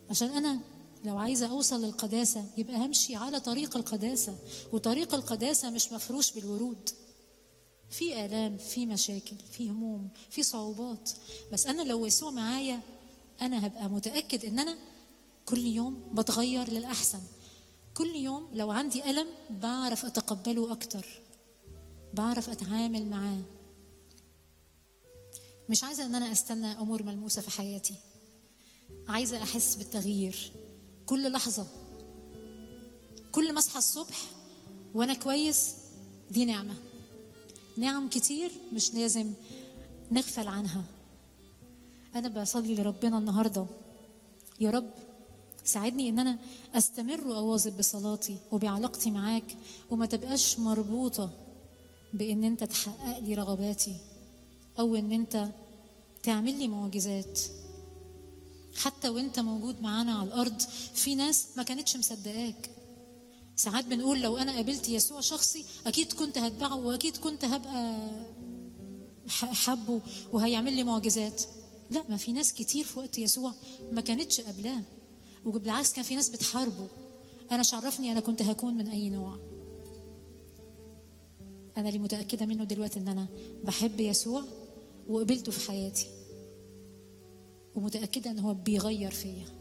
عشان انا لو عايزه اوصل للقداسه يبقى همشي على طريق القداسه وطريق القداسه مش مفروش بالورود في آلام في مشاكل في هموم في صعوبات بس أنا لو يسوع معايا أنا هبقى متأكد إن أنا كل يوم بتغير للأحسن كل يوم لو عندي ألم بعرف أتقبله أكتر بعرف أتعامل معاه مش عايزة إن أنا أستنى أمور ملموسة في حياتي عايزة أحس بالتغيير كل لحظة كل ما أصحى الصبح وأنا كويس دي نعمة نعم كتير مش لازم نغفل عنها أنا بصلي لربنا النهاردة يا رب ساعدني ان انا استمر واواظب بصلاتي وبعلاقتي معاك وما تبقاش مربوطه بان انت تحقق لي رغباتي او ان انت تعمل لي معجزات حتى وانت موجود معانا على الارض في ناس ما كانتش مصدقاك ساعات بنقول لو انا قابلت يسوع شخصي اكيد كنت هتبعه واكيد كنت هبقى حبه وهيعمل لي معجزات لا ما في ناس كتير في وقت يسوع ما كانتش قبلاه وبالعكس كان في ناس بتحاربه انا شعرفني انا كنت هكون من اي نوع انا اللي متاكده منه دلوقتي ان انا بحب يسوع وقبلته في حياتي ومتاكده ان هو بيغير فيا